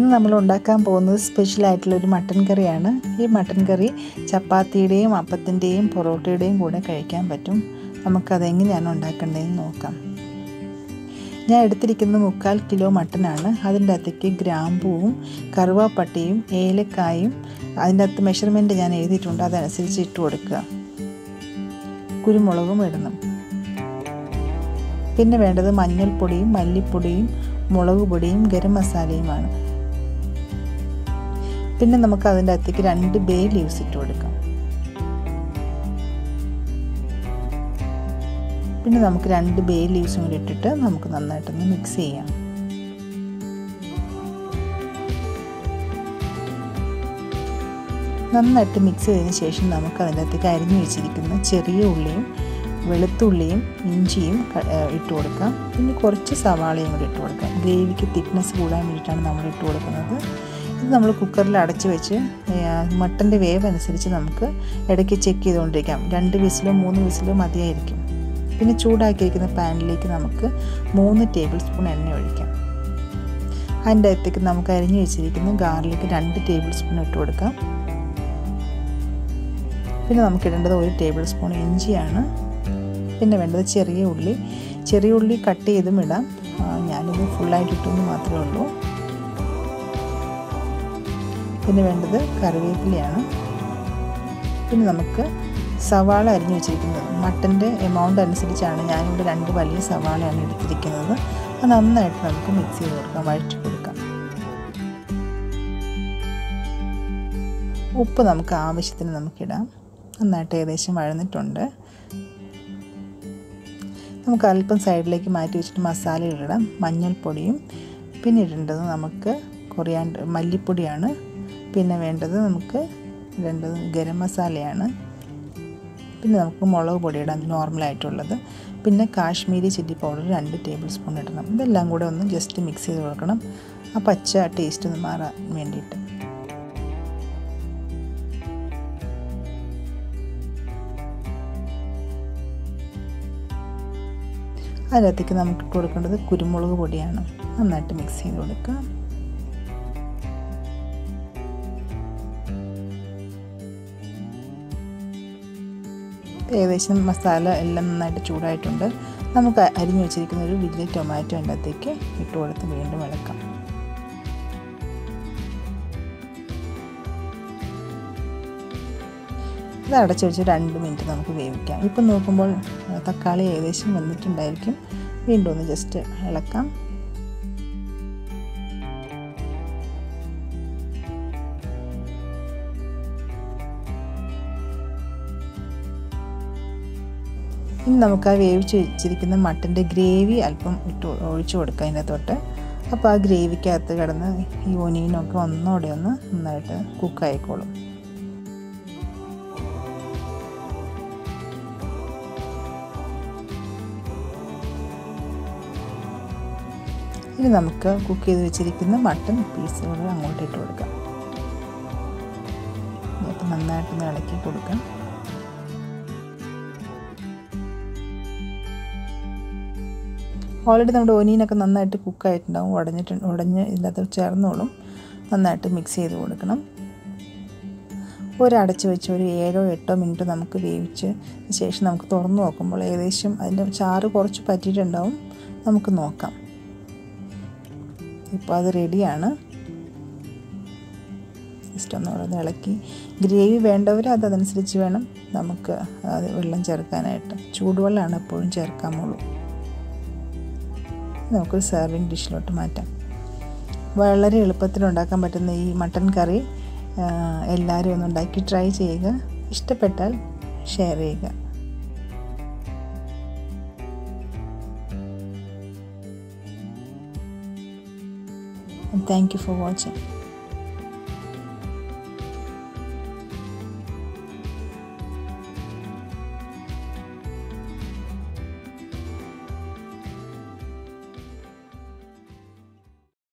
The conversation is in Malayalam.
ഇന്ന് നമ്മൾ ഉണ്ടാക്കാൻ പോകുന്നത് സ്പെഷ്യലായിട്ടുള്ളൊരു മട്ടൻ കറിയാണ് ഈ മട്ടൻ കറി ചപ്പാത്തിയുടെയും അപ്പത്തിൻ്റെയും പൊറോട്ടയുടെയും കൂടെ കഴിക്കാൻ പറ്റും നമുക്കതെങ്ങനെയാണ് ഉണ്ടാക്കേണ്ടതെന്ന് നോക്കാം ഞാൻ എടുത്തിരിക്കുന്നത് മുക്കാൽ കിലോ മട്ടനാണ് അതിൻ്റെ അകത്തേക്ക് ഗ്രാമ്പൂവും കറുവാപ്പട്ടയും ഏലക്കായും അതിൻ്റെ അകത്ത് മെഷർമെൻറ്റ് ഞാൻ എഴുതിയിട്ടുണ്ട് അതനുസരിച്ച് ഇട്ട് കൊടുക്കുക കുരുമുളകും ഇടണം പിന്നെ വേണ്ടത് മഞ്ഞൾപ്പൊടിയും മല്ലിപ്പൊടിയും മുളക് പൊടിയും ഗരം മസാലയുമാണ് പിന്നെ നമുക്ക് അതിൻ്റെ അകത്തേക്ക് രണ്ട് ബേ ലീവ്സ് ഇട്ട് കൊടുക്കാം പിന്നെ നമുക്ക് രണ്ട് ബേ ലീവ്സും കൂടി ഇട്ടിട്ട് നമുക്ക് നന്നായിട്ടൊന്ന് മിക്സ് ചെയ്യാം നന്നായിട്ട് മിക്സ് ചെയ്തതിന് ശേഷം നമുക്ക് അതിൻ്റെ അകത്തേക്ക് അരിഞ്ഞു വെച്ചിരിക്കുന്ന ചെറിയ ഉള്ളിയും വെളുത്തുള്ളിയും ഇഞ്ചിയും ഇട്ട് കൊടുക്കാം പിന്നെ കുറച്ച് സവാളയും കൂടി ഇട്ട് കൊടുക്കാം ഗ്രേവിക്ക് തിക്നെസ് കൂടാൻ വേണ്ടിയിട്ടാണ് നമ്മൾ ഇട്ട് കൊടുക്കുന്നത് ഇത് നമ്മൾ കുക്കറിൽ അടച്ച് വെച്ച് മട്ടൻ്റെ വേവ് അനുസരിച്ച് നമുക്ക് ഇടയ്ക്ക് ചെക്ക് ചെയ്തുകൊണ്ടിരിക്കാം രണ്ട് വിസിലോ മൂന്ന് വിസിലോ മതിയായിരിക്കും പിന്നെ ചൂടാക്കിയിരിക്കുന്ന പാനിലേക്ക് നമുക്ക് മൂന്ന് ടേബിൾ സ്പൂൺ എണ്ണ ഒഴിക്കാം അതിൻ്റെ അകത്തേക്ക് നമുക്ക് അരിഞ്ഞു വെച്ചിരിക്കുന്ന ഗാർലിക്ക് രണ്ട് ടേബിൾ സ്പൂൺ ഇട്ട് കൊടുക്കാം പിന്നെ നമുക്ക് ഇടേണ്ടത് ഒരു ടേബിൾ സ്പൂൺ ഇഞ്ചിയാണ് പിന്നെ വേണ്ടത് ചെറിയ ഉള്ളി ചെറിയ ഉള്ളി കട്ട് ചെയ്തും ഇടാം ഞാനിത് ഫുള്ളായിട്ട് ഇട്ടെന്ന് മാത്രമേ ഉള്ളൂ പിന്നെ വേണ്ടത് കറിവേപ്പിലയാണ് പിന്നെ നമുക്ക് സവാള അരിഞ്ഞു വെച്ചിരിക്കുന്നത് മട്ടൻ്റെ എമൗണ്ട് അനുസരിച്ചാണ് ഞാനിവിടെ രണ്ട് വലിയ സവാളയാണ് എടുത്തിരിക്കുന്നത് അത് നന്നായിട്ട് നമുക്ക് മിക്സ് ചെയ്ത് കൊടുക്കാം വഴറ്റി കൊടുക്കാം ഉപ്പ് നമുക്ക് ആവശ്യത്തിന് നമുക്കിടാം നന്നായിട്ട് ഏകദേശം വഴന്നിട്ടുണ്ട് നമുക്ക് അല്പം സൈഡിലേക്ക് മാറ്റി വെച്ചിട്ട് മസാല ഇടണം മഞ്ഞൾപ്പൊടിയും പിന്നെ ഇടേണ്ടത് നമുക്ക് കൊറിയാണ്ട് മല്ലിപ്പൊടിയാണ് പിന്നെ വേണ്ടത് നമുക്ക് ഇടേണ്ടത് ഗരം മസാലയാണ് പിന്നെ നമുക്ക് മുളക് പൊടി ഇടാം നോർമലായിട്ടുള്ളത് പിന്നെ കാശ്മീരി ചില്ലി പൗഡർ രണ്ട് ടേബിൾ സ്പൂൺ ഇടണം ഇതെല്ലാം കൂടെ ഒന്ന് ജസ്റ്റ് മിക്സ് ചെയ്ത് കൊടുക്കണം ആ പച്ച ടേസ്റ്റ് ഒന്ന് മാറാൻ വേണ്ടിയിട്ട് അതിനകത്തേക്ക് നമുക്ക് ഇട്ട് കൊടുക്കേണ്ടത് കുരുമുളക് പൊടിയാണ് നന്നായിട്ട് മിക്സ് ചെയ്ത് കൊടുക്കുക ഏകദേശം മസാല എല്ലാം നന്നായിട്ട് ചൂടായിട്ടുണ്ട് നമുക്ക് അരിഞ്ഞു വെച്ചിരിക്കുന്ന ഒരു വലിയ ടൊമാറ്റോ അതിൻ്റെ അകത്തേക്ക് ഇട്ട് കൊടുത്ത് വീണ്ടും ഇളക്കാം ഇത് അടച്ചു വെച്ച് രണ്ട് മിനിറ്റ് നമുക്ക് വേവിക്കാം ഇപ്പം നോക്കുമ്പോൾ തക്കാളി ഏകദേശം വന്നിട്ടുണ്ടായിരിക്കും വീണ്ടും ഒന്ന് ജസ്റ്റ് ഇളക്കാം ഇനി നമുക്ക് ആ വേവിച്ച് വെച്ചിരിക്കുന്ന മട്ടൻ്റെ ഗ്രേവി അല്പം ഇട്ട് ഒഴിച്ചു കൊടുക്കാം അതിനകത്തോട്ട് അപ്പോൾ ആ ഗ്രേവിക്കകത്ത് കിടന്ന് ഈ ഒനീനൊക്കെ ഒന്നോടെ ഒന്ന് നന്നായിട്ട് കുക്കായിക്കോളും ഇനി നമുക്ക് കുക്ക് ചെയ്ത് വെച്ചിരിക്കുന്ന മട്ടൺ പീസുകൾ അങ്ങോട്ട് ഇട്ട് കൊടുക്കാം എന്നിട്ട് നന്നായിട്ടൊന്ന് ഇളക്കി കൊടുക്കാം ഓൾറെഡി നമ്മുടെ ഒനീനൊക്കെ നന്നായിട്ട് കുക്കായിട്ടുണ്ടാവും ഉടഞ്ഞിട്ട് ഉടഞ്ഞ് ഇതിനകത്ത് ചേർന്നോളും നന്നായിട്ട് മിക്സ് ചെയ്ത് കൊടുക്കണം ഒരടച്ച് വെച്ച് ഒരു ഏഴോ എട്ടോ മിനിറ്റ് നമുക്ക് വേവിച്ച് ശേഷം നമുക്ക് തുറന്ന് നോക്കുമ്പോൾ ഏകദേശം അതിൻ്റെ ചാറ് കുറച്ച് പറ്റിയിട്ടുണ്ടാവും നമുക്ക് നോക്കാം ഇപ്പോൾ അത് റെഡിയാണ് ജസ്റ്റ് ഒന്നുകൂടെ ഇളക്കി ഗ്രേവി വേണ്ടവർ അതനുസരിച്ച് വേണം നമുക്ക് അത് വെള്ളം ചേർക്കാനായിട്ട് ചൂടുവെള്ളമാണ് എപ്പോഴും ചേർക്കാമുള്ളൂ നമുക്കൊരു സെർവിങ് ഡിഷിലോട്ട് മാറ്റാം വളരെ എളുപ്പത്തിൽ ഉണ്ടാക്കാൻ പറ്റുന്ന ഈ മട്ടൻ കറി എല്ലാവരും ഒന്ന് ഉണ്ടാക്കി ട്രൈ ചെയ്യുക ഇഷ്ടപ്പെട്ടാൽ ഷെയർ ചെയ്യുക and thank you for watching